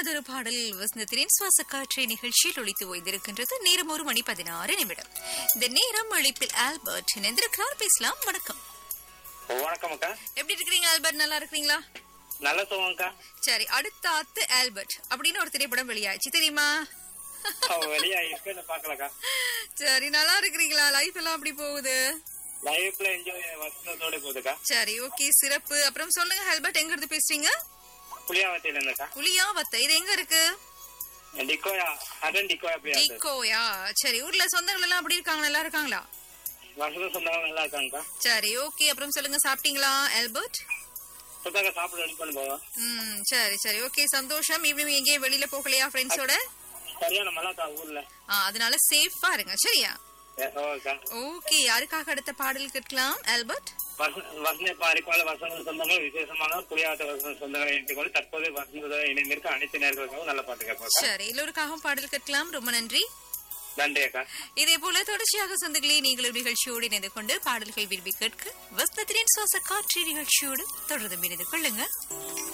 இனியதொரு பாடல் வசந்தத்தின் சுவாச காற்றை நிகழ்ச்சியில் ஒழித்து ஓய்ந்திருக்கின்றது நேரம் ஒரு மணி பதினாறு நிமிடம் இந்த நேரம் அழைப்பில் ஆல்பர்ட் இணைந்திருக்கிறார் பேசலாம் வணக்கம் வணக்கம் அக்கா எப்படி இருக்கிறீங்க ஆல்பர்ட் நல்லா இருக்கிறீங்களா நல்ல சுகம்க்கா சரி அடுத்த ஆத்து ஆல்பர்ட் அப்படின்னு ஒரு திரைப்படம் வெளியாச்சு தெரியுமா அவ வெளியா இருக்குன்னு பாக்கலக்கா சரி நல்லா இருக்கிறீங்களா லைஃப் எல்லாம் அப்படி போகுது லைஃப்ல என்ஜாய் வசனத்தோட போகுதுக்கா சரி ஓகே சிறப்பு அப்புறம் சொல்லுங்க ஆல்பர்ட் எங்க இருந்து பேசுறீங்க புளியாவத்தில இருந்தக்கா புளியாவத்தை இது எங்க இருக்கு டிக்கோயா அடன் டிக்கோயா அப்படியா இருக்கு. டிகோயா சரி ஊர்ல சொந்தங்கள் எல்லாம் அப்படி இருக்காங்க நல்லா இருக்காங்களா வசந்த சொந்தங்கள் நல்லா இருக்காங்கக்கா சரி ஓகே அப்புறம் சொல்லுங்க சாப்பிட்டீங்களா ஆல்பர்ட் சுத்தாக்கா சாப்பிட ரெடி பண்ணி போவோம் ம் சரி சரி ஓகே சந்தோஷம் ஈவினிங் எங்கேயும் வெளியில போகலையா ஃப்ரெண்ட்ஸோட சரியான மல்லாக்கா ஊர்ல அதனால சேஃபா இருங்க சரியா ஏ, ஓகேக்கா ஓகே யாருக்காக அடுத்த பாடல் கேட்கலாம் ஆல்பர்ட் வசந்த பாரிப்பால வசந்த சொந்தங்கள் விசேஷமாக புளியாவத்த வசந்த சொந்தங்களை இணைத்துக்கொண்டு தற்போது வசந்த இணைந்திருக்க அனைத்து நேர்களுக்கும் நல்ல பாட்டு கேட்போம் சரி எல்லோருக்காகவும் பாடல் கேட்கலாம் ரொம்ப நன்றி நன்றி அக்கா இதே போல தொடர்ச்சியாக சொந்தங்களே நீங்களும் நிகழ்ச்சியோடு இணைந்து கொண்டு பாடல்கள் விரும்பி கேட்க வசந்தத்தின் சுவாச காற்று நிகழ்ச்சியோடு தொடர்ந்து இணைந்து கொள்ளுங்க